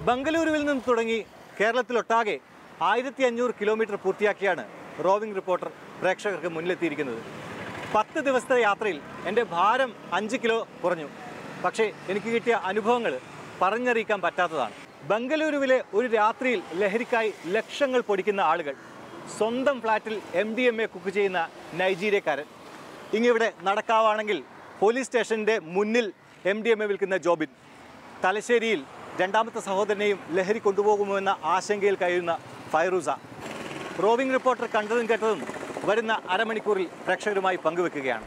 ബംഗളൂരുവിൽ നിന്ന് തുടങ്ങി കേരളത്തിലൊട്ടാകെ ആയിരത്തി അഞ്ഞൂറ് കിലോമീറ്റർ പൂർത്തിയാക്കിയാണ് റോവിംഗ് റിപ്പോർട്ടർ പ്രേക്ഷകർക്ക് മുന്നിലെത്തിയിരിക്കുന്നത് പത്ത് ദിവസത്തെ യാത്രയിൽ എൻ്റെ ഭാരം അഞ്ച് കിലോ കുറഞ്ഞു പക്ഷേ എനിക്ക് കിട്ടിയ അനുഭവങ്ങൾ പറഞ്ഞറിയിക്കാൻ പറ്റാത്തതാണ് ബംഗളൂരുവിലെ ഒരു രാത്രിയിൽ ലഹരിക്കായി ലക്ഷങ്ങൾ പൊടിക്കുന്ന ആളുകൾ സ്വന്തം ഫ്ലാറ്റിൽ M D M A cook ചെയ്യുന്ന നൈജീരിയക്കാരൻ ഇങ്ങിവിടെ നടക്കാവാണെങ്കിൽ പോലീസ് സ്റ്റേഷൻ്റെ മുന്നിൽ എം ഡി എം എ വിൽക്കുന്ന ജോബിൻ തലശ്ശേരിയിൽ രണ്ടാമത്തെ സഹോദരനെയും ലഹരി കൊണ്ടുപോകുമോ എന്ന ആശങ്കയിൽ കഴിയുന്ന ഫൈറൂസ റോവിംഗ് റിപ്പോർട്ടർ കണ്ടതും കേട്ടതും വരുന്ന അരമണിക്കൂറിൽ പ്രേക്ഷകരുമായി പങ്കുവെക്കുകയാണ്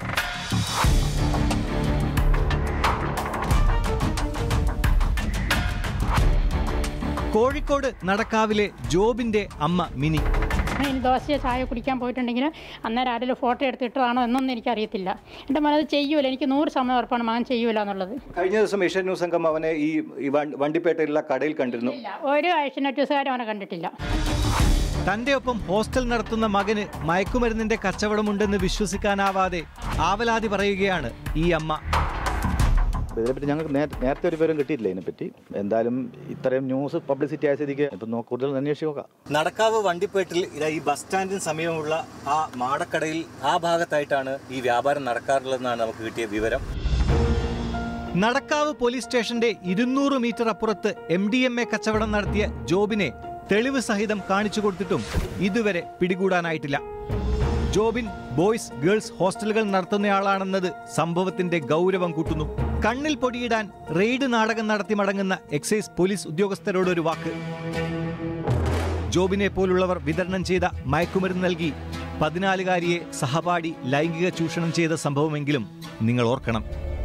കോഴിക്കോട് നടക്കാവിലെ ജോബിന്റെ അമ്മ മിനി ഇനി ദോശയോ ചായ കുടിക്കാൻ പോയിട്ടുണ്ടെങ്കിൽ അന്നേരം ആരെങ്കിലും ഫോട്ടോ എടുത്തിട്ടതാണോ എന്നൊന്നും എനിക്കറിയത്തില്ല എൻ്റെ മകൻ അത് ചെയ്യൂല എനിക്ക് നൂറ് ശതമാനം ഉറപ്പാണ് മകൻ ചെയ്യൂല എന്നുള്ളത് കഴിഞ്ഞ ദിവസം ഏഷ്യൻ ന്യൂസ് സംഘം അവനെ ഈ ഈ വണ്ടി- വണ്ടിപ്പേട്ടയിലുള്ള കടയിൽ കണ്ടിരുന്നു ഇല്ല ഒരു ഏഷ്യനെറ്റ് ന്യൂസുകാരും അവനെ കണ്ടിട്ടില്ല തന്റെ ഒപ്പം ഹോസ്റ്റൽ നടത്തുന്ന മകന് മയക്കുമരുന്നിന്റെ കച്ചവടമുണ്ടെന്ന് വിശ്വസിക്കാനാവാതെ ആവലാതി പറയുകയാണ് ഈ അമ്മ അപ്പോൾ ഇതിനെപ്പറ്റി ഞങ്ങൾക്ക് നേ- നേരത്തെ ഒരു വിവരം കിട്ടിയിട്ടില്ല ഇതിനെപ്പറ്റി എന്തായാലും ഇത്രയും ന്യൂസ് പബ്ലിസിറ്റി ആയ സ്ഥിതിക്ക് ഇപ്പം നോ- കൂടുതൽ അന്വേഷിച്ച് നോക്കാം നടക്കാവ് വണ്ടിപ്പേട്ടിൽ ഇതാ ഈ ബസ് സ്റ്റാൻഡിന് സമീപമുള്ള ആ മാടക്കടയിൽ ആ ഭാഗത്തായിട്ടാണ് ഈ വ്യാപാരം നടക്കാറുള്ളതെന്നാണ് നമുക്ക് കിട്ടിയ വിവരം നടക്കാവ് പോലീസ് സ്റ്റേഷന്റെ ഇരുന്നൂറ് മീറ്റർ അപ്പുറത്ത് എം ഡി എം എ കച്ചവടം നടത്തിയ ജോബിനെ തെളിവ് സഹിതം കാണിച്ചു കൊടുത്തിട്ടും ഇതുവരെ പിടികൂടാനായിട്ടില്ല ജോബിൻ ബോയ്സ് ഗേൾസ് ഹോസ്റ്റലുകൾ നടത്തുന്നയാളാണെന്നത് സംഭവത്തിന്റെ ഗൗരവം കൂട്ടുന്നു കണ്ണിൽ പൊടിയിടാൻ റെയ്ഡ് നാടകം നടത്തി മടങ്ങുന്ന എക്സൈസ് പോലീസ് ഉദ്യോഗസ്ഥരോട് ഒരു വാക്ക് ജോബിനെ പോലുള്ളവർ വിതരണം ചെയ്ത മയക്കുമരുന്ന് നൽകി പതിനാലുകാരിയെ സഹപാഠി ലൈംഗിക ചൂഷണം ചെയ്ത സംഭവമെങ്കിലും നിങ്ങൾ ഓർക്കണം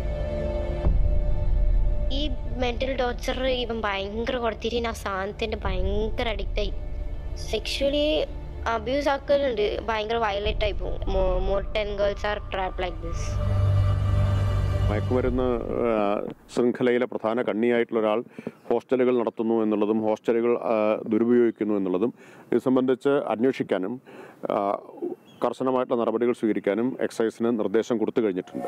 ഈ മെന്റൽ ടോർച്ചർ ഇവൻ ഭയങ്കര കൊടുത്തിട്ട് ഞാൻ സാധനത്തിന്റെ ഭയങ്കര അഡിക്റ്റ് ആയി സെക്ഷുവലി അബ്യൂസ് ആക്കലുണ്ട് ഭയങ്കര വയലറ്റ് ആയി പോകും more ten girls are trap like this മയക്കുമരുന്ന് ആ, ശൃംഖലയിലെ പ്രധാന കണ്ണിയായിട്ടുള്ള ഒരാൾ ഹോസ്റ്റലുകൾ നടത്തുന്നു എന്നുള്ളതും ഹോസ്റ്റലുകൾ ആ, ദുരുപയോഗിക്കുന്നു എന്നുള്ളതും ഇത് സംബന്ധിച്ച് അന്വേഷിക്കാനും ആ, കർശനമായിട്ടുള്ള നടപടികൾ സ്വീകരിക്കാനും എക്സൈസിന് നിർദ്ദേശം കൊടുത്തു കഴിഞ്ഞിട്ടുണ്ട്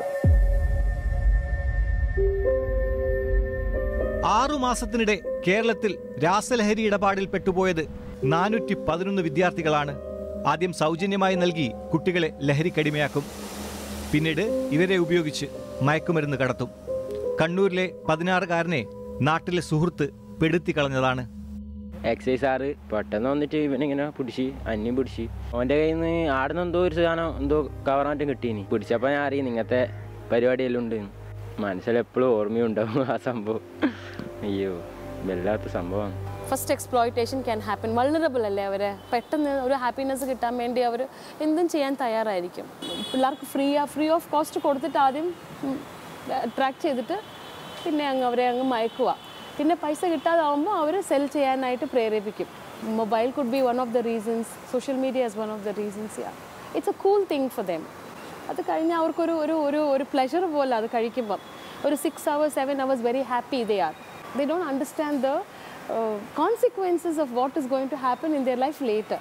ആറു മാസത്തിനിടെ കേരളത്തിൽ രാസലഹരി ഇടപാടിൽ പെട്ടുപോയത് നാനൂറ്റി പതിനൊന്ന് വിദ്യാർത്ഥികളാണ് ആദ്യം സൗജന്യമായി നൽകി കുട്ടികളെ ലഹരിക്കടിമയാക്കും പിന്നീട് ഇവരെ ഉപയോഗിച്ച് മയക്കുമരുന്ന് കടത്തും കണ്ണൂരിലെ പതിനാറുകാരനെ നാട്ടിലെ സുഹൃത്ത് പെടുത്തി കളഞ്ഞതാണ് എക്സൈസ് സാറ് പെട്ടെന്ന് വന്നിട്ട് ഇവനിങ്ങനെ പിടിച്ച് അന്യം പിടിച്ച് അവൻ്റെ കയ്യിൽ നിന്ന് ആടുന്ന എന്തോ ഒരു സാധനം എന്തോ കവറായിട്ടും കിട്ടീനി പിടിച്ചപ്പോൾ ഞാൻ അറിയും ഇങ്ങനത്തെ പരിപാടിയെല്ലാം ഉണ്ട് മനസ്സിലെപ്പോഴും ഓർമ്മയുണ്ടാവും ആ സംഭവം അയ്യോ വല്ലാത്ത സംഭവമാണ് first exploitation can happen vulnerable അല്ലേ അവർ പെട്ടെന്ന് ഒരു ഹാപ്പിനെസ് കിട്ടാൻ വേണ്ടി അവർ എന്തും ചെയ്യാൻ തയ്യാറായിരിക്കും പിള്ളേർക്ക് ഫ്രീ ഫ്രീ ഓഫ് കോസ്റ്റ് കൊടുത്തിട്ട് ആദ്യം അട്രാക്ട് ചെയ്തിട്ട് പിന്നെ അങ്ങ് അവരെ അങ്ങ് മയക്കുക പിന്നെ പൈസ കിട്ടാതാവുമ്പോൾ അവർ സെൽ ചെയ്യാനായിട്ട് പ്രേരിപ്പിക്കും mobile could be one of the reasons social media is one of the reasons yeah it's a cool thing for them അത് കഴിഞ്ഞാൽ അവർക്കൊരു ഒരു ഒരു ഒരു പ്ലഷർ പോലെ അത് കഴിക്കുമ്പം ഒരു six hours seven hours very happy they are they don't understand the uh, consequences of what is going to happen in their life later.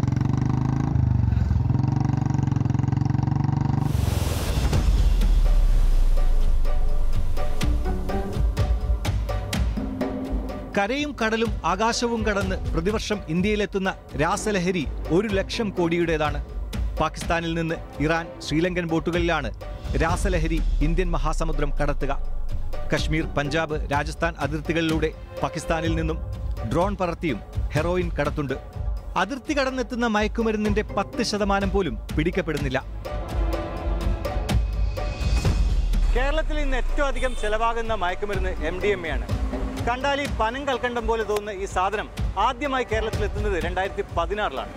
കരയും കടലും ആകാശവും കടന്ന് പ്രതിവർഷം ഇന്ത്യയിലെത്തുന്ന രാസലഹരി ഒരു ലക്ഷം കോടിയുടേതാണ് പാകിസ്ഥാനിൽ നിന്ന് ഇറാൻ ശ്രീലങ്കൻ ബോട്ടുകളിലാണ് രാസലഹരി ഇന്ത്യൻ മഹാസമുദ്രം കടത്തുക കശ്മീർ പഞ്ചാബ് രാജസ്ഥാൻ അതിർത്തികളിലൂടെ പാകിസ്ഥാനിൽ നിന്നും ഡ്രോൺ പറത്തിയും ഹെറോയിൻ കടത്തുണ്ട് അതിർത്തി കടന്നെത്തുന്ന മയക്കുമരുന്നിന്റെ പത്ത് ശതമാനം പോലും പിടിക്കപ്പെടുന്നില്ല കേരളത്തിൽ ഇന്ന് ഏറ്റവും അധികം ചെലവാകുന്ന മയക്കുമരുന്ന് എം ഡി എം എ ആണ് കണ്ടാൽ ഈ പനം കൽക്കണ്ടം പോലെ തോന്നുന്ന ഈ സാധനം ആദ്യമായി കേരളത്തിൽ എത്തുന്നത് രണ്ടായിരത്തി പതിനാറിലാണ്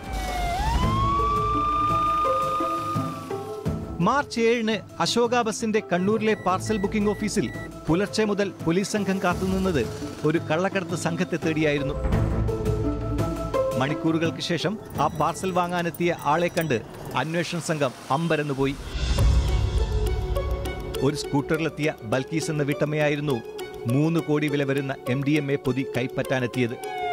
മാർച്ച് ഏഴിന് അശോക ബസിന്റെ കണ്ണൂരിലെ പാർസൽ ബുക്കിംഗ് ഓഫീസിൽ പുലർച്ചെ മുതൽ പോലീസ് സംഘം കാത്തുനിന്നത് ഒരു കള്ളക്കടത്ത് സംഘത്തെ തേടിയായിരുന്നു മണിക്കൂറുകൾക്ക് ശേഷം ആ പാർസൽ വാങ്ങാനെത്തിയ ആളെ കണ്ട് അന്വേഷണ സംഘം അമ്പരന്നു പോയി ഒരു സ്കൂട്ടറിലെത്തിയ ബൽക്കീസ് എന്ന വീട്ടമ്മയായിരുന്നു മൂന്ന് കോടി വില വരുന്ന എം ഡി എം എ പൊതി കൈപ്പറ്റാനെത്തിയത്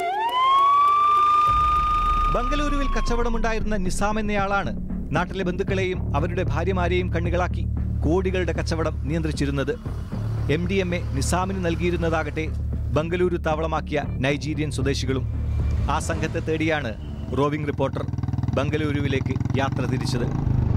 ബംഗളൂരുവിൽ കച്ചവടമുണ്ടായിരുന്ന നിസാം എന്നയാളാണ് നാട്ടിലെ ബന്ധുക്കളെയും അവരുടെ ഭാര്യമാരെയും കണ്ണുകളാക്കി കോടികളുടെ കച്ചവടം നിയന്ത്രിച്ചിരുന്നത് എം ഡി എം എ നിസാമിന് നൽകിയിരുന്നതാകട്ടെ ബംഗളൂരു താവളമാക്കിയ നൈജീരിയൻ സ്വദേശികളും ആ സംഘത്തെ തേടിയാണ് റോവിംഗ് റിപ്പോർട്ടർ ബംഗളൂരുവിലേക്ക് യാത്ര തിരിച്ചത്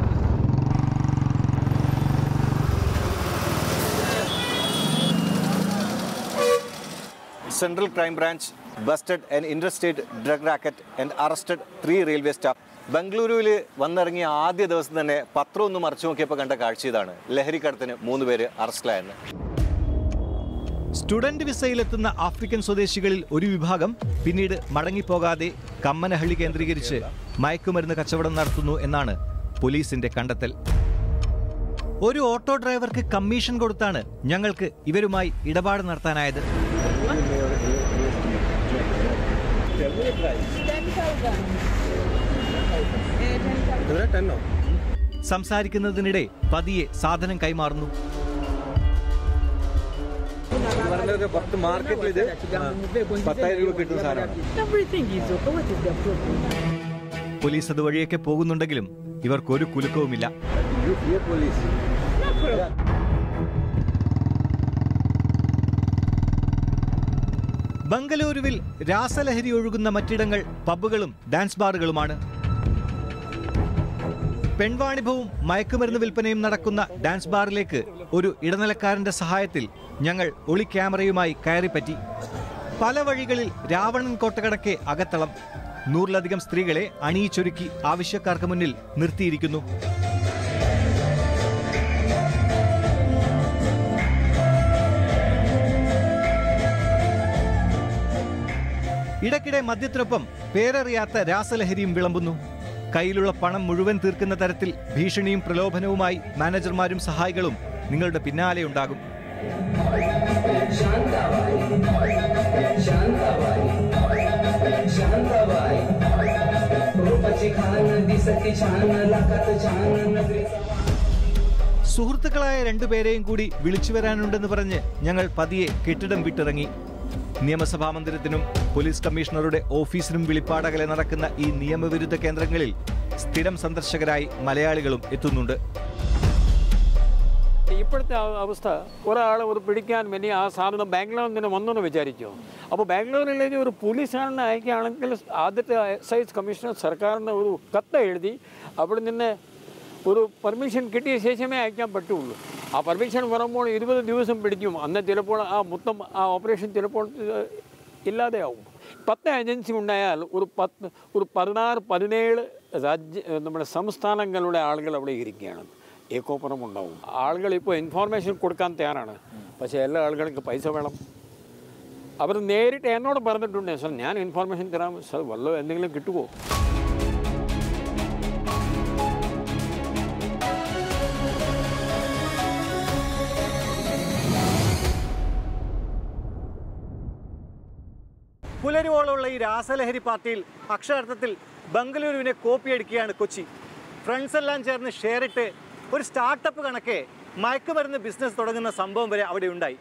Central Crime Branch busted an interstate drug racket and arrested three railway staff. ബംഗളൂരുവിൽ വന്നിറങ്ങിയ ആദ്യ ദിവസം തന്നെ പത്രം ഒന്ന് മറിച്ചു നോക്കിയപ്പോൾ കണ്ട കാഴ്ച ഇതാണ് ലഹരിക്കടത്തിന് മൂന്ന് പേര് അറസ്റ്റിലായെന്ന് സ്റ്റുഡന്റ് വിസയിലെത്തുന്ന ആഫ്രിക്കൻ സ്വദേശികളിൽ ഒരു വിഭാഗം പിന്നീട് മടങ്ങിപ്പോകാതെ കമ്മനഹള്ളി കേന്ദ്രീകരിച്ച് മയക്കുമരുന്ന് കച്ചവടം നടത്തുന്നു എന്നാണ് പോലീസിന്റെ കണ്ടെത്തൽ ഒരു ഓട്ടോ ഡ്രൈവർക്ക് കമ്മീഷൻ കൊടുത്താണ് ഞങ്ങൾക്ക് ഇവരുമായി ഇടപാട് നടത്താനായത് സംസാരിക്കുന്നതിനിടെ പതിയെ സാധനം കൈമാറുന്നു മാർക്കറ്റിൽ ഇത് പത്തായിരം രൂപ കിട്ടുന്ന സാധനമാണ് പോലീസ് അതുവഴിയൊക്കെ പോകുന്നുണ്ടെങ്കിലും ഇവർക്കൊരു കുലുക്കവുമില്ല ബംഗളൂരുവിൽ രാസലഹരി ഒഴുകുന്ന മറ്റിടങ്ങൾ പബ്ബുകളും ഡാൻസ് ബാറുകളുമാണ് പെൺവാണിഭവും മയക്കുമരുന്ന് വിൽപ്പനയും നടക്കുന്ന ഡാൻസ് ബാറിലേക്ക് ഒരു ഇടനിലക്കാരന്റെ സഹായത്തിൽ ഞങ്ങൾ ഒളി ക്യാമറയുമായി കയറിപ്പറ്റി പല വഴികളിൽ രാവണൻ കോട്ടകടക്കെ അകത്തളം നൂറിലധികം സ്ത്രീകളെ അണിയിച്ചൊരുക്കി ആവശ്യക്കാർക്ക് മുന്നിൽ നിർത്തിയിരിക്കുന്നു ഇടയ്ക്കിടെ മദ്യത്തിനൊപ്പം പേരറിയാത്ത രാസലഹരിയും വിളമ്പുന്നു കയ്യിലുള്ള പണം മുഴുവൻ തീർക്കുന്ന തരത്തിൽ ഭീഷണിയും പ്രലോഭനവുമായി മാനേജർമാരും സഹായികളും നിങ്ങളുടെ പിന്നാലെ ഉണ്ടാകും സുഹൃത്തുക്കളായ രണ്ടുപേരെയും കൂടി വിളിച്ചു വരാനുണ്ടെന്ന് പറഞ്ഞ് ഞങ്ങൾ പതിയെ കെട്ടിടം വിട്ടിറങ്ങി നിയമസഭാ മന്ദിരത്തിനും പോലീസ് കമ്മീഷണറുടെ ഓഫീസിനും വിളിപ്പാടകലെ നടക്കുന്ന ഈ നിയമവിരുദ്ധ കേന്ദ്രങ്ങളിൽ സ്ഥിരം സന്ദർശകരായി മലയാളികളും എത്തുന്നുണ്ട് ഇപ്പോഴത്തെ ആ- അവസ്ഥ ഒരാളെ ഒരു പിടിക്കാൻ വേണ്ടി ആ സാധനം ബാംഗ്ലൂരിൽ നിന്ന് വന്നെന്ന് വിചാരിച്ചു അപ്പോൾ ബാംഗ്ലൂരിലേക്ക് ഒരു പോലീസുകാരനെ അയക്കുകയാണെങ്കിൽ ആദ്യത്തെ എക്സൈസ് കമ്മീഷണർ സർക്കാരിന് ഒരു കത്ത് എഴുതി അവിടെ നിന്ന് ഒരു പെർമിഷൻ കിട്ടിയ ശേഷമേ അയക്കാൻ പറ്റുള്ളൂ ആ പെർമിഷൻ വരുമ്പോൾ ഇരുപത് ദിവസം പിടിക്കും അന്ന് ചിലപ്പോൾ ആ മൊത്തം ആ ഓപ്പറേഷൻ ചിലപ്പോൾ ഏഹ്, ഇല്ലാതെയാവും പത്ത് ഏജൻസി ഉണ്ടായാൽ ഒരു പത്ത് ഒരു പതിനാറ് പതിനേഴ് രാജ്യ ഏഹ്, നമ്മുടെ സംസ്ഥാനങ്ങളുടെ ആളുകൾ അവിടെ ഇരിക്കുകയാണ് ഏകോപനം ഉണ്ടാവും ആളുകൾ ഇപ്പോൾ ഇൻഫോർമേഷൻ കൊടുക്കാൻ തയ്യാറാണ് പക്ഷേ എല്ലാ ആളുകൾക്ക് പൈസ വേണം അവർ നേരിട്ട് എന്നോട് പറഞ്ഞിട്ടുണ്ട് സാർ ഞാൻ ഇൻഫോർമേഷൻ തരാം സാർ വല്ലതും എന്തെങ്കിലും കിട്ടുമോ പുലരുവോളമുള്ള ഈ രാസലഹരി പാർട്ടിയിൽ അക്ഷരാർത്ഥത്തിൽ ബംഗളൂരുവിനെ കോപ്പിയടിക്കുകയാണ് കൊച്ചി ഫ്രണ്ട്സ് എല്ലാം ചേർന്ന് ഷെയർ ഇട്ട് ഒരു സ്റ്റാർട്ടപ്പ് കണക്കെ മയക്കുമരുന്ന് ബിസിനസ് തുടങ്ങുന്ന സംഭവം വരെ അവിടെ ഉണ്ടായി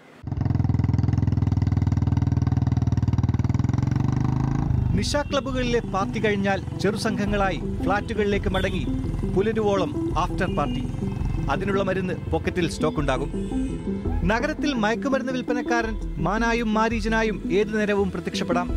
നിശ ക്ലബ്ബുകളിലെ പാർട്ടി കഴിഞ്ഞാൽ ചെറുസംഘങ്ങളായി ഫ്ളാറ്റുകളിലേക്ക് മടങ്ങി പുലരുവോളം ആഫ്റ്റർ പാർട്ടി അതിനുള്ള മരുന്ന് പോക്കറ്റിൽ സ്റ്റോക്ക് ഉണ്ടാകും നഗരത്തിൽ മയക്കുമരുന്ന് വിൽപ്പനക്കാരൻ മാനായും മാരീചനായും ഏതു നേരവും പ്രത്യക്ഷപ്പെടാം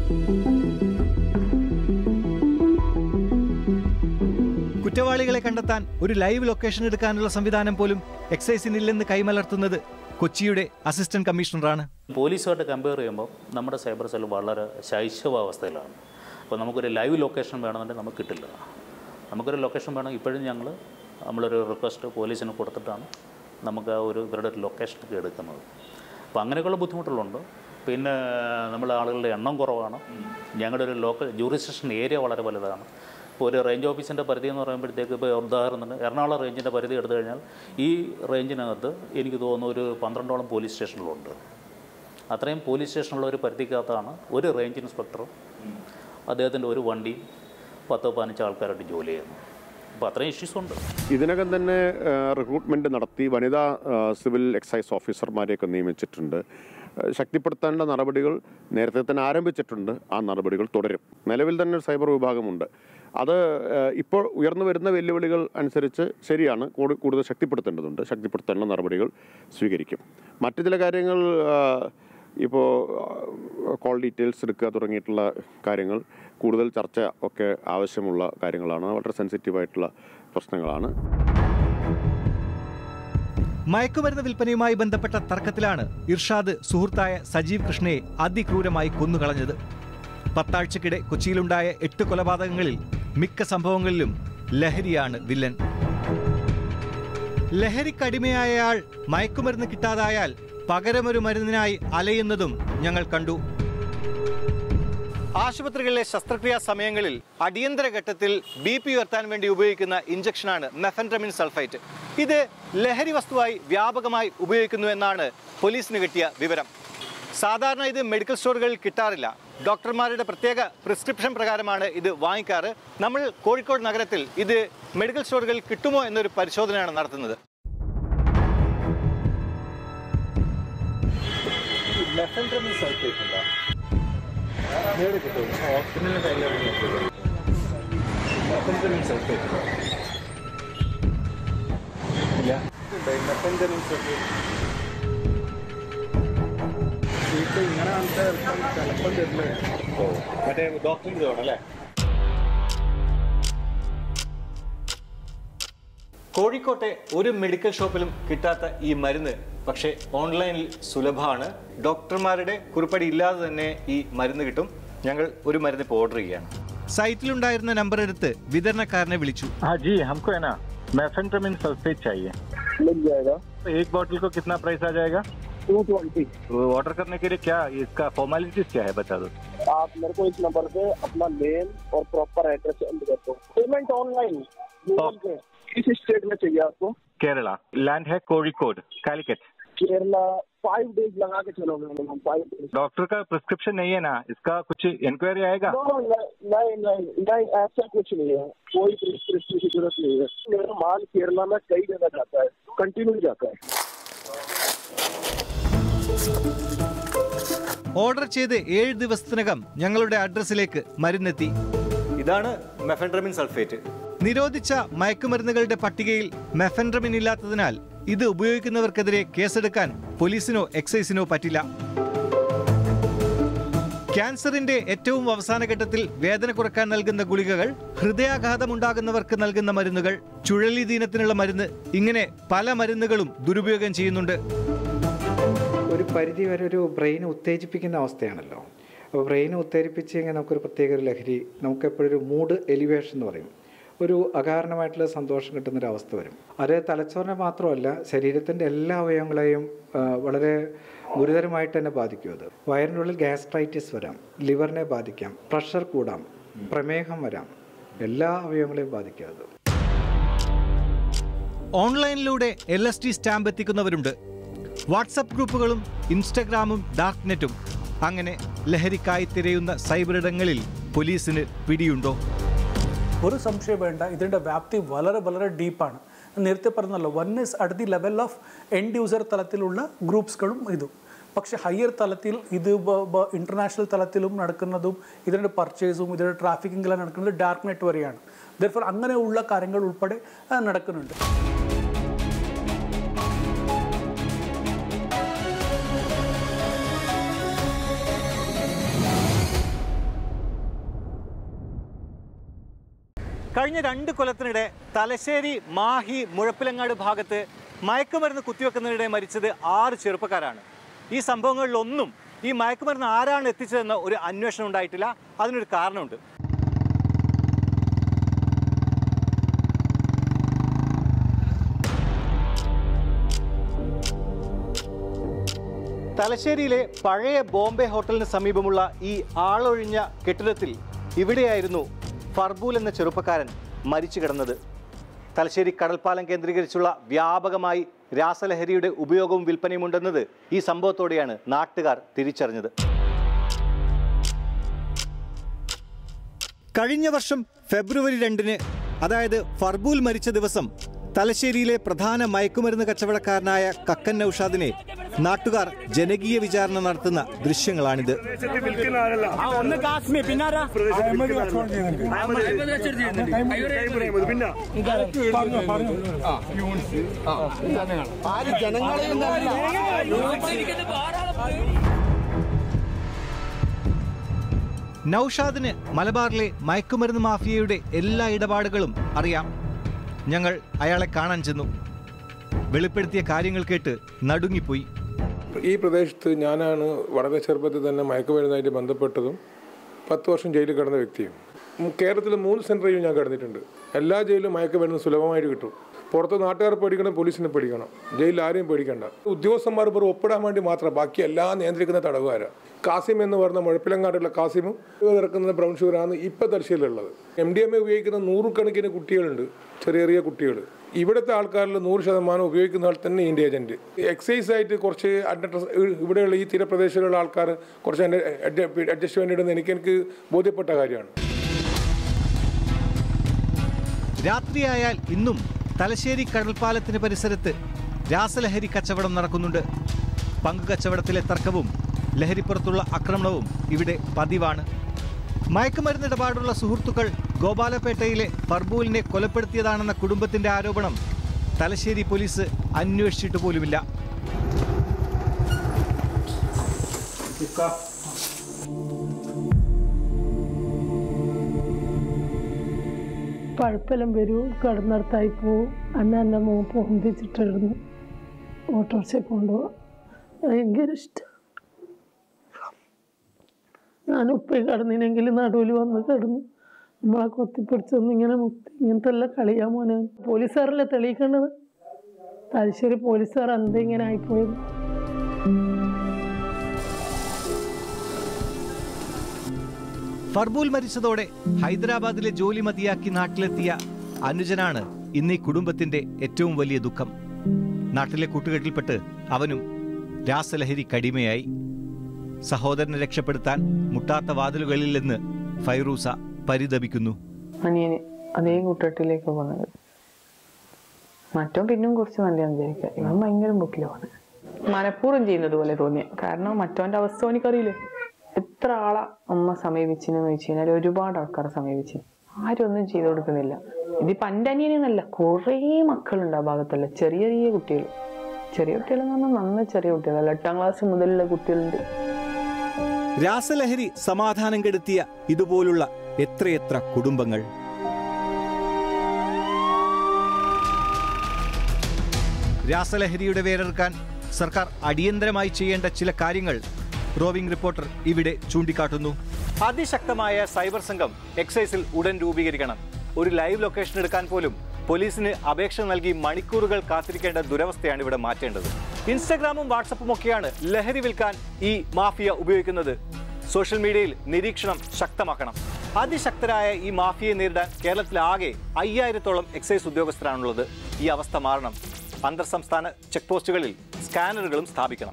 കുറ്റവാളികളെ കണ്ടെത്താൻ ഒരു ലൈവ് ലൊക്കേഷൻ എടുക്കാനുള്ള സംവിധാനം പോലും എക്സൈസിനില്ലെന്ന് കൈമലർത്തുന്നത് കൊച്ചിയുടെ അസിസ്റ്റന്റ് കമ്മീഷണറാണ് പോലീസുമായിട്ട് കമ്പയർ ചെയ്യുമ്പോൾ നമ്മുടെ സൈബർ സെൽ വളരെ ശൈശവാവസ്ഥയിലാണ് അപ്പോൾ നമുക്കൊരു ലൈവ് ലൊക്കേഷൻ വേണമെന്നുണ്ടെങ്കിൽ നമുക്ക് കിട്ടില്ല നമുക്കൊരു ലൊക്കേഷൻ വേണം ഇപ്പോഴും ഞങ്ങൾ നമ്മളൊരു റിക്വസ്റ്റ് പോലീസിന് കൊടുത്തിട്ടാണ് നമുക്ക് ആ ഒരു ഇവരുടെ ഒരു ലൊക്കേഷനൊക്കെ എടുക്കുന്നത് അപ്പോൾ അങ്ങനെയൊക്കെയുള്ള ബുദ്ധിമുട്ടുകളുണ്ട് പിന്നെ നമ്മളെ ആളുകളുടെ എണ്ണം കുറവാണ് ഞങ്ങളുടെ ഒരു ലോക്കൽ ജൂറിസ്ഡിക്ഷൻ ഏരിയ വളരെ വലുതാണ് ഇപ്പോൾ ഒരു റേഞ്ച് ഓഫീസിൻ്റെ പരിധി എന്ന് പറയുമ്പോഴത്തേക്ക് ഇപ്പോൾ ഉദാഹരണത്തിന് എറണാകുളം റേഞ്ചിൻ്റെ പരിധി എടുത്തു കഴിഞ്ഞാൽ ഈ റേഞ്ചിനകത്ത് എനിക്ക് തോന്നുന്നു ഒരു പന്ത്രണ്ടോളം പോലീസ് സ്റ്റേഷനുകളുണ്ട് അത്രയും പോലീസ് സ്റ്റേഷനുള്ള ഒരു പരിധിക്കകത്താണ് ഒരു റേഞ്ച് ഇൻസ്പെക്ടറും അദ്ദേഹത്തിൻ്റെ ഒരു വണ്ടിയും പത്തോ പതിനഞ്ചോ ആൾക്കാരായിട്ട് ജോലി ചെയ്യുന്നു അപ്പോൾ അത്രയും ഇഷ്യൂസ് ഉണ്ട് ഇതിനകം തന്നെ റിക്രൂട്ട്മെന്റ് നടത്തി വനിതാ ആ, സിവിൽ എക്സൈസ് ഓഫീസർമാരെയൊക്കെ നിയമിച്ചിട്ടുണ്ട് ആ, ശക്തിപ്പെടുത്തേണ്ട നടപടികൾ നേരത്തെ തന്നെ ആരംഭിച്ചിട്ടുണ്ട് ആ നടപടികൾ തുടരും നിലവിൽ തന്നെ ഒരു സൈബർ വിഭാഗമുണ്ട് അത് ആ, ഇപ്പോൾ ഉയർന്നു വരുന്ന വെല്ലുവിളികൾ അനുസരിച്ച് ശരിയാണ് കൂടു- കൂടുതൽ ശക്തിപ്പെടുത്തേണ്ടതുണ്ട് ശക്തിപ്പെടുത്തേണ്ട നടപടികൾ സ്വീകരിക്കും മറ്റു ചില കാര്യങ്ങൾ ആ, ഇപ്പോൾ കോൾ ഡീറ്റെയിൽസ് എടുക്കുക തുടങ്ങിയിട്ടുള്ള കാര്യങ്ങൾ കൂടുതൽ ചർച്ച ഒക്കെ ആവശ്യമുള്ള കാര്യങ്ങളാണ് വളരെ സെൻസിറ്റീവായിട്ടുള്ള പ്രശ്നങ്ങളാണ് മയക്കുമരുന്ന് വിൽപ്പനയുമായി ബന്ധപ്പെട്ട തർക്കത്തിലാണ് ഇർഷാദ് സുഹൃത്തായ സജീവ് കൃഷ്ണയെ അതിക്രൂരമായി കൊന്നുകളഞ്ഞത് പത്താഴ്ചക്കിടെ കൊച്ചിയിലുണ്ടായ എട്ട് കൊലപാതകങ്ങളിൽ മിക്ക സംഭവങ്ങളിലും ലഹരിയാണ് വില്ലൻ ലഹരിക്കടിമയായയാൾ മയക്കുമരുന്ന് കിട്ടാതായാൽ പകരമൊരു മരുന്നിനായി അലയുന്നതും ഞങ്ങൾ കണ്ടു ആശുപത്രികളിലെ ശസ്ത്രക്രിയാ സമയങ്ങളിൽ അടിയന്തര ഘട്ടത്തിൽ ബി പി ഉയർത്താൻ വേണ്ടി ഉപയോഗിക്കുന്ന ഇഞ്ചക്ഷനാണ് മെഫൻട്രമിൻ സൾഫൈറ്റ് ഇത് ലഹരി വസ്തുവായി വ്യാപകമായി ഉപയോഗിക്കുന്നു എന്നാണ് പോലീസിന് കിട്ടിയ വിവരം സാധാരണ ഇത് മെഡിക്കൽ സ്റ്റോറുകളിൽ കിട്ടാറില്ല ഡോക്ടർമാരുടെ പ്രത്യേക പ്രിസ്ക്രിപ്ഷൻ പ്രകാരമാണ് ഇത് വാങ്ങിക്കാറ് നമ്മൾ കോഴിക്കോട് നഗരത്തിൽ ഇത് മെഡിക്കൽ സ്റ്റോറുകളിൽ കിട്ടുമോ എന്നൊരു പരിശോധനയാണ് നടത്തുന്നത് മെഫൻട്രമിൻ സൾഫേറ്റ് ഉണ്ടോ മെഫൻട്രമിൻ സൾഫേറ്റ് ഇല്ല മെഫൻട്രമിൻ സൾഫേറ്റ് ഇങ്ങനെ ചിലപ്പം തരില്ല മറ്റേ ഡോക്ടറിന് വേണം അല്ലേ കോഴിക്കോട്ടെ ഒരു മെഡിക്കൽ ഷോപ്പിലും കിട്ടാത്ത ഈ മരുന്ന് പക്ഷേ ഓൺലൈനിൽ സുലഭമാണ് ഡോക്ടർമാരുടെ കുറിപ്പടി ഇല്ലാതെ തന്നെ ഈ മരുന്ന് കിട്ടും ഞങ്ങൾ ഒരു മരുന്ന് ഇപ്പോൾ ഓർഡർ ചെയ്യുകയാണ് സൈറ്റിലുണ്ടായിരുന്ന നമ്പർ എടുത്ത് വിതരണക്കാരനെ വിളിച്ചു हाँ जी हमको है ना मेफेंट्रामिन सल्फेट चाहिए मिल जाएगा एक बॉटल को कितना प्राइस आ जाएगा टू ट्वेंटी ऑर्डर करने के लिए क्या इसका फॉर्मेलिटीज क्या है बता दो आप मेरे को इस नंबर पे अपना नेम और प्रॉपर एड्रेस सेंड कर दो पेमेंट ऑनलाइन गूगल पे किस स्टेट में चाहिए आपको केरला लैंड है कोഴിക്കോട് कालिकट केरला फाइव डेज लगा के चलोगे मिनिमम फाइव डेज डॉक्टर का प्रिस्क्रिप्शन नहीं है ना इसका कुछ इंक्वायरी आएगा नहीं नहीं नहीं ऐसा कुछ नहीं है कोई प्रिस्क्रिप्शन की जरूरत नहीं है मेरा माल केरला में कई जगह जाता है कंटिन्यू जाता है ഓർഡർ ചെയ്ത് ഏഴ് ദിവസത്തിനകം ഞങ്ങളുടെ അഡ്രസ്സിലേക്ക് മരുന്നെത്തി ഇതാണ് മെഫൻട്രമിൻ സൾഫേറ്റ് നിരോധിച്ച മയക്കുമരുന്നുകളുടെ പട്ടികയിൽ മെഫൻട്രമിൻ ഇല്ലാത്തതിനാൽ ഇത് ഉപയോഗിക്കുന്നവർക്കെതിരെ കേസെടുക്കാൻ പോലീസിനോ എക്സൈസിനോ പറ്റില്ല ക്യാൻസറിന്റെ ഏറ്റവും അവസാന ഘട്ടത്തിൽ വേദന കുറക്കാൻ നൽകുന്ന ഗുളികകൾ ഹൃദയാഘാതമുണ്ടാകുന്നവർക്ക് നൽകുന്ന മരുന്നുകൾ ചുഴലിദീനത്തിനുള്ള മരുന്ന് ഇങ്ങനെ പല മരുന്നുകളും ദുരുപയോഗം ചെയ്യുന്നുണ്ട് ഒരു പരിധി വരെ ഒരു ബ്രെയിൻ ഉത്തേജിപ്പിക്കുന്ന അവസ്ഥയാണല്ലോ അപ്പോൾ ബ്രെയിൻ ഉത്തേജിപ്പിച്ച് കഴിഞ്ഞാൽ നമുക്കൊരു പ്രത്യേക ഒരു ലഹരി നമുക്ക് എപ്പോഴും ഒരു മൂഡ് എലിവേഷൻ എന്ന് പറയും ഒരു അകാരണമായിട്ടുള്ള സന്തോഷം കിട്ടുന്നൊരു അവസ്ഥ വരും അത് തലച്ചോറിനെ മാത്രമല്ല ശരീരത്തിൻ്റെ എല്ലാ അവയവങ്ങളെയും ആ, വളരെ ഗുരുതരമായിട്ട് തന്നെ ബാധിക്കും അത് വയറിൻ്റെ ഉള്ളിൽ ഗ്യാസ്ട്രൈറ്റിസ് വരാം ലിവറിനെ ബാധിക്കാം പ്രഷർ കൂടാം പ്രമേഹം വരാം എല്ലാ അവയവങ്ങളെയും ബാധിക്കും അത് ഓൺലൈനിലൂടെ എൽ എസ് ടി സ്റ്റാമ്പ് എത്തിക്കുന്നവരുണ്ട് വാട്സപ്പ് ഗ്രൂപ്പുകളും ഇൻസ്റ്റഗ്രാമും ഡാർക്ക് നെറ്റും അങ്ങനെ ലഹരിക്കായി തിരയുന്ന സൈബറിടങ്ങളിൽ പോലീസിന് പിടിയുണ്ടോ ഒരു സംശയം വേണ്ട ഇതിൻ്റെ വ്യാപ്തി വളരെ വളരെ ഡീപ്പാണ് നേരത്തെ പറഞ്ഞല്ലോ one is at the level of end user തലത്തിലുള്ള ഗ്രൂപ്പ്സുകളും ഇതും പക്ഷെ ഹയർ തലത്തിൽ ഇത് ഇൻ്റർനാഷണൽ തലത്തിലും നടക്കുന്നതും ഇതിൻ്റെ പർച്ചേസും ഇതിൻ്റെ ട്രാഫിക്കിംഗെല്ലാം നടക്കുന്നത് ഡാർക്ക് നെറ്റ് വരെയാണ് ദർഫോർ അങ്ങനെയുള്ള കാര്യങ്ങൾ ഉൾപ്പെടെ ആ, നടക്കുന്നുണ്ട് കഴിഞ്ഞ രണ്ട് കൊല്ലത്തിനിടെ തലശ്ശേരി മാഹി മുഴപ്പിലങ്ങാട് ഭാഗത്ത് മയക്കുമരുന്ന് കുത്തിവെക്കുന്നതിനിടെ മരിച്ചത് ആറ് ചെറുപ്പക്കാരാണ് ഈ സംഭവങ്ങളിലൊന്നും ഈ മയക്കുമരുന്ന് ആരാണ് എത്തിച്ചതെന്ന് ഒരു അന്വേഷണം ഉണ്ടായിട്ടില്ല അതിനൊരു കാരണമുണ്ട് തലശ്ശേരിയിലെ പഴയ ബോംബെ ഹോട്ടലിന് സമീപമുള്ള ഈ ആളൊഴിഞ്ഞ കെട്ടിടത്തിൽ ഇവിടെയായിരുന്നു ഫർബൂൽ എന്ന ചെറുപ്പക്കാരൻ മരിച്ചു കിടന്നത് തലശ്ശേരി കടൽപ്പാലം കേന്ദ്രീകരിച്ചുള്ള വ്യാപകമായി രാസലഹരിയുടെ ഉപയോഗവും വിൽപ്പനയും ഉണ്ടെന്നത് ഈ സംഭവത്തോടെയാണ് നാട്ടുകാർ തിരിച്ചറിഞ്ഞത് കഴിഞ്ഞ വർഷം ഫെബ്രുവരി രണ്ടിന് അതായത് ഫർബൂൽ മരിച്ച ദിവസം തലശ്ശേരിയിലെ പ്രധാന മയക്കുമരുന്ന് കച്ചവടക്കാരനായ കക്കൻ നൌഷാദിനെ നാട്ടുകാർ ജനകീയ വിചാരണ നടത്തുന്ന ദൃശ്യങ്ങളാണിത് ഒന്ന് കാശ്മീർ പിന്നാരാ ജനങ്ങളെയും നൌഷാദിന് മലബാറിലെ മയക്കുമരുന്ന് മാഫിയയുടെ എല്ലാ ഇടപാടുകളും അറിയാം ഞങ്ങൾ അയാളെ കാണാൻ ചെന്നു വെളിപ്പെടുത്തിയ കാര്യങ്ങൾ കേട്ട് നടുങ്ങിപ്പോയി ഈ പ്രദേശത്ത് ഞാനാണ് വളരെ ചെറുപ്പത്തിൽ തന്നെ മയക്കുമരുന്നായിട്ട് ബന്ധപ്പെട്ടതും പത്ത് വർഷം ജയിലിൽ കിടന്ന വ്യക്തിയും ഉം, കേരളത്തിൽ മൂന്ന് സെൻറ്ററിലും ഞാൻ കിടന്നിട്ടുണ്ട് എല്ലാ ജയിലിലും മയക്കുമരുന്ന് സുലഭമായിട്ട് കിട്ടും പുറത്ത് നാട്ടുകാർ പേടിക്കണം പോലീസിനെ പേടിക്കണം ജയിലിൽ ആരെയും പേടിക്കണ്ട ഉദ്യോഗസ്ഥന്മാർ വെറും ഒപ്പിടാൻ വേണ്ടി മാത്രം ബാക്കി എല്ലാം നിയന്ത്രിക്കുന്ന തടവുകാരാണ് കാസിം എന്ന് പറഞ്ഞ മുഴപ്പിലങ്ങാടുള്ള കാസിമും ഇറക്കുന്ന ബ്രൗൺ ഷുഗറാണ് ഇപ്പോൾ തലശ്ശേരിയിലുള്ളത് എം ഡി എം എ ഉപയോഗിക്കുന്ന നൂറുകണക്കിന് കുട്ടികളുണ്ട് ചെറിയ ചെറിയ കുട്ടികൾ ഇവിടുത്തെ ആൾക്കാരിൽ നൂറ് ശതമാനം ഉപയോഗിക്കുന്ന ആൾ തന്നെ ഇന്ത്യ ഏജന്റ് എക്സൈസ് ആയിട്ട് കുറച്ച് അഡ്രസ് ഇവിടെയുള്ള ഈ തീരപ്രദേശങ്ങളിലുള്ള ആൾക്കാർ കുറച്ച് അഡ്ജസ്റ്റ്മെന്റ് ഇടുന്ന എനിക്ക് എനിക്ക് ബോധ്യപ്പെട്ട കാര്യമാണ് രാത്രിയായാൽ ഇന്നും തലശ്ശേരി കടൽപ്പാലത്തിന് പരിസരത്ത് രാസലഹരി കച്ചവടം നടക്കുന്നുണ്ട് പങ്കു കച്ചവടത്തിലെ തർക്കവും ലഹരിപ്പുറത്തുള്ള ആക്രമണവും ഇവിടെ പതിവാണ് മയക്കുമരുന്ന് ഇടപാടുള്ള സുഹൃത്തുക്കൾ ഗോപാലപേട്ടയിലെ ഫർബൂലിനെ കൊലപ്പെടുത്തിയതാണെന്ന കുടുംബത്തിന്റെ ആരോപണം തലശ്ശേരി പോലീസ് അന്വേഷിച്ചിട്ട് പോലുമില്ല പഴുപ്പെല്ലാം വരും കിടന്നിടത്തായി പോവും അന്ന എൻ്റെ മൂപ്പ് ഒന്നിച്ചിട്ടിരുന്നു ഓട്ടോറിക്ഷ കൊണ്ടുപോകാം ഭയങ്കര ഇഷ്ടം ഞാൻ ഉപ്പ കിടന്നിനെങ്കിൽ നടുവിൽ വന്ന് കിടന്നു നമ്മളെ കൊത്തിപ്പിടിച്ചൊന്ന് ഇങ്ങനെ മുക്തി ഇങ്ങനത്തെ എല്ലാം കളിയാ മോനെ പോലീസുകാരല്ലേ തെളിയിക്കേണ്ടത് തലശ്ശേരി പോലീസുകാർ എന്താ ഇങ്ങനെ ആയിപ്പോയത് ഫർബൂൽ മരിച്ചതോടെ ഹൈദരാബാദിലെ ജോലി മതിയാക്കി നാട്ടിലെത്തിയ അനുജനാണ് ഇന്ന് ഈ കുടുംബത്തിന്റെ ഏറ്റവും വലിയ ദുഃഖം നാട്ടിലെ കൂട്ടുകെട്ടിൽപ്പെട്ട് അവനും രാസലഹരി കടിമയായി സഹോദരനെ രക്ഷപ്പെടുത്താൻ മുട്ടാത്ത വാതിലുകളിൽ നിന്ന് ഫൈറൂസ പരിതപിക്കുന്നു അനിയന് അതേ കൂട്ടുകെട്ടിലേക്ക് പോകുന്നത് മറ്റോ പിന്നും കുറച്ച് നല്ലതാന്ന് വിചാരിക്കുക ഇവൻ ഭയങ്കര ബുക്കിലാണ് മനഃപൂർവ്വം ചെയ്യുന്നത് പോലെ തോന്നിയ കാരണം മറ്റവന്റെ അവസ്ഥ എനിക്കറിയില്ലേ എത്ര ആളാ അമ്മ സമീപിച്ചെന്ന് വെച്ച് കഴിഞ്ഞാൽ ഒരുപാട് ആൾക്കാരെ സമീപിച്ചു ആരും ഒന്നും ചെയ്തു കൊടുക്കുന്നില്ല ഇതിപ്പോ എൻ്റെ അനിയനെന്നല്ല കുറേ മക്കളുണ്ട് ആ ഭാഗത്തല്ല ചെറിയ ചെറിയ കുട്ടികൾ ചെറിയ കുട്ടികൾ എന്ന് പറഞ്ഞാൽ നന്ന ചെറിയ കുട്ടികളല്ല എട്ടാം ക്ലാസ് മുതലുള്ള കുട്ടികളുണ്ട് രാസലഹരി സമാധാനം കെടുത്തിയ ഇതുപോലുള്ള എത്രയെത്ര കുടുംബങ്ങൾ രാസലഹരിയുടെ വേരെറുക്കാൻ സർക്കാർ അടിയന്തരമായി ചെയ്യേണ്ട ചില കാര്യങ്ങൾ റോവിംഗ് റിപ്പോർട്ടർ ഇവിടെ ചൂണ്ടിക്കാട്ടുന്നു അതിശക്തമായ സൈബർ സംഘം എക്സൈസിൽ ഉടൻ രൂപീകരിക്കണം ഒരു ലൈവ് ലൊക്കേഷൻ എടുക്കാൻ പോലും പോലീസിന് അപേക്ഷ നൽകി മണിക്കൂറുകൾ കാത്തിരിക്കേണ്ട ദുരവസ്ഥയാണ് ഇവിടെ മാറ്റേണ്ടത് ഇൻസ്റ്റഗ്രാമും വാട്സപ്പും ഒക്കെയാണ് ലഹരി വിൽക്കാൻ ഈ മാഫിയ ഉപയോഗിക്കുന്നത് സോഷ്യൽ മീഡിയയിൽ നിരീക്ഷണം ശക്തമാക്കണം അതിശക്തരായ ഈ മാഫിയയെ നേരിടാൻ കേരളത്തിലാകെ അയ്യായിരത്തോളം എക്സൈസ് ഉദ്യോഗസ്ഥരാണുള്ളത് ഈ അവസ്ഥ മാറണം അന്തർ സംസ്ഥാന ചെക്ക് പോസ്റ്റുകളിൽ സ്കാനറുകളും സ്ഥാപിക്കണം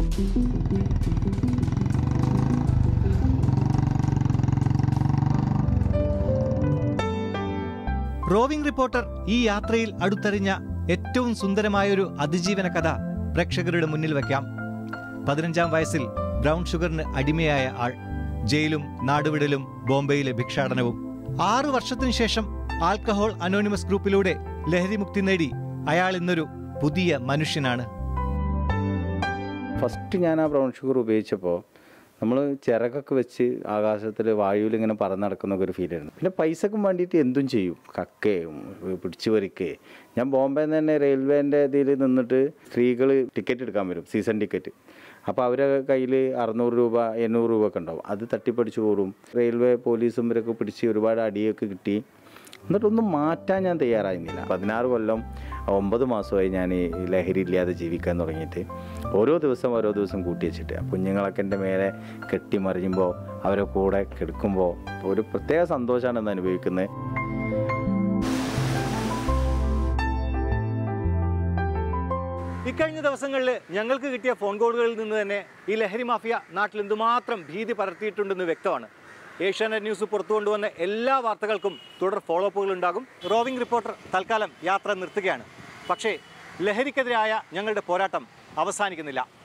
റോവിംഗ് റിപ്പോർട്ടർ ഈ യാത്രയിൽ അടുത്തറിഞ്ഞ ഏറ്റവും സുന്ദരമായൊരു അതിജീവന കഥ പ്രേക്ഷകരുടെ മുന്നിൽ വയ്ക്കാം പതിനഞ്ചാം വയസ്സിൽ ബ്രൗൺ ഷുഗറിന് അടിമയായ ആൾ ജയിലും നാടുവിടലും ബോംബെയിലെ ഭിക്ഷാടനവും ആറു വർഷത്തിനു ശേഷം ആൽക്കഹോൾ അനോണിമസ് ഗ്രൂപ്പിലൂടെ ലഹരിമുക്തി നേടി അയാൾ ഇന്നൊരു പുതിയ മനുഷ്യനാണ് ഫസ്റ്റ് ഞാൻ ആ ബ്രൗൺ ഷുഗർ ഉപയോഗിച്ചപ്പോൾ നമ്മൾ ചിറകൊക്കെ വെച്ച് ആകാശത്തിൽ വായുവിൽ ഇങ്ങനെ പറന്ന് നടക്കുന്നൊക്കെ ഒരു ഫീൽ ആയിരുന്നു പിന്നെ പൈസക്കും വേണ്ടിയിട്ട് എന്തും ചെയ്യും കക്കയും പിടിച്ചു പറിക്കേ ഞാൻ ബോംബെ തന്നെ റെയിൽവേൻ്റെ ഇതിൽ നിന്നിട്ട് സ്ത്രീകൾ ടിക്കറ്റ് എടുക്കാൻ വരും സീസൺ ടിക്കറ്റ് അപ്പോൾ അവരെ കയ്യിൽ അറുന്നൂറ് രൂപ എണ്ണൂറ് രൂപ ഒക്കെ ഉണ്ടാവും അത് തട്ടിപ്പടിച്ചു കൂടും റെയിൽവേ പോലീസും ഇവരൊക്കെ പിടിച്ച് ഒരുപാട് അടിയൊക്കെ കിട്ടി എന്നിട്ടൊന്നും മാറ്റാൻ ഞാൻ തയ്യാറായിരുന്നില്ല പതിനാറ് കൊല്ലം ഒമ്പത് മാസമായി ഞാൻ ഈ ലഹരി ഇല്ലാതെ ജീവിക്കാൻ തുടങ്ങിയിട്ട് ഓരോ ദിവസം ഓരോ ദിവസം കൂട്ടി വെച്ചിട്ട് ആ കുഞ്ഞുങ്ങളൊക്കെ എൻ്റെ മേലെ കെട്ടിമറിയുമ്പോൾ അവരെ കൂടെ കിടക്കുമ്പോൾ ഒരു പ്രത്യേക സന്തോഷമാണ് ഇന്ന് അനുഭവിക്കുന്നത് ഇക്കഴിഞ്ഞ ദിവസങ്ങളിൽ ഞങ്ങൾക്ക് കിട്ടിയ ഫോൺ കോളുകളിൽ നിന്ന് തന്നെ ഈ ലഹരി മാഫിയ നാട്ടിൽ എന്തുമാത്രം ഭീതി പരത്തിയിട്ടുണ്ടെന്ന് വ്യക്തമാണ് ഏഷ്യാനെറ്റ് ന്യൂസ് പുറത്തു കൊണ്ടുവന്ന എല്ലാ വാർത്തകൾക്കും തുടർ ഫോളോ അപ്പുകൾ ഉണ്ടാകും റോവിംഗ് റിപ്പോർട്ടർ തൽക്കാലം യാത്ര നിർത്തുകയാണ് പക്ഷേ ലഹരിക്കെതിരായ ഞങ്ങളുടെ പോരാട്ടം അവസാനിക്കുന്നില്ല